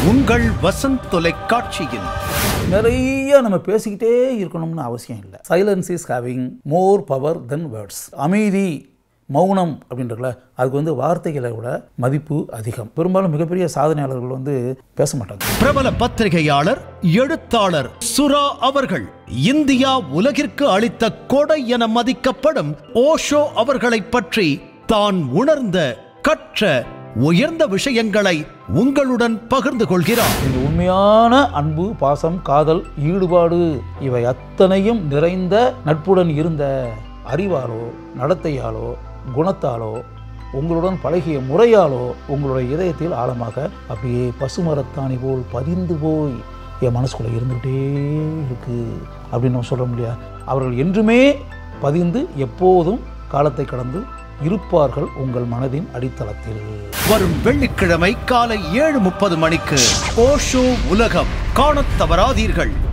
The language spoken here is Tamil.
உங்கள் வசந்த் தொலைக்காட்சியில் நிறைய நம்ம பேசிக்கிட்டே இருக்கணும்னு அவசியம் இல்லை silence is having more power then words அமைதி மௌனம் அப்படின்றதுல அதுக்கு வந்து வார்த்தைகளை விட மதிப்பு அதிகம் பெரும்பாலும் மிகப்பெரிய சாதனையாளர்கள் வந்து பேச மாட்டாங்க பிரபல பத்திரிகையாளர் எழுத்தாளர் சுரா அவர்கள் இந்தியா உலகிற்கு அளித்த கொடை என மதிக்கப்படும் ஓஷோ அவர்களைப் பற்றி தான் உணர்ந்த கற்ற உயர்ந்த விஷயங்களை உங்களுடன் பகிர்ந்து கொள்கிறார் இந்த உண்மையான அன்பு பாசம் காதல் ஈடுபாடு இவை அத்தனையும் நிறைந்த நட்புடன் இருந்த அறிவாலோ நடத்தையாலோ குணத்தாலோ உங்களுடன் பழகிய முறையாலோ உங்களுடைய இதயத்தில் ஆழமாக அப்படியே பசுமரத்தாணி போல் பதிந்து போய் என் மனசுக்குள்ளே இருந்துகிட்டே இருக்கு அப்படின்னு நம்ம சொல்ல முடியாது அவர்கள் என்றுமே பதிந்து எப்போதும் காலத்தை கடந்து இருப்பார்கள் உங்கள் மனதின் அடித்தளத்தில் வரும் வெள்ளிக்கிழமை காலை ஏழு முப்பது மணிக்கு ஓஷோ உலகம் காணத் தவறாதீர்கள்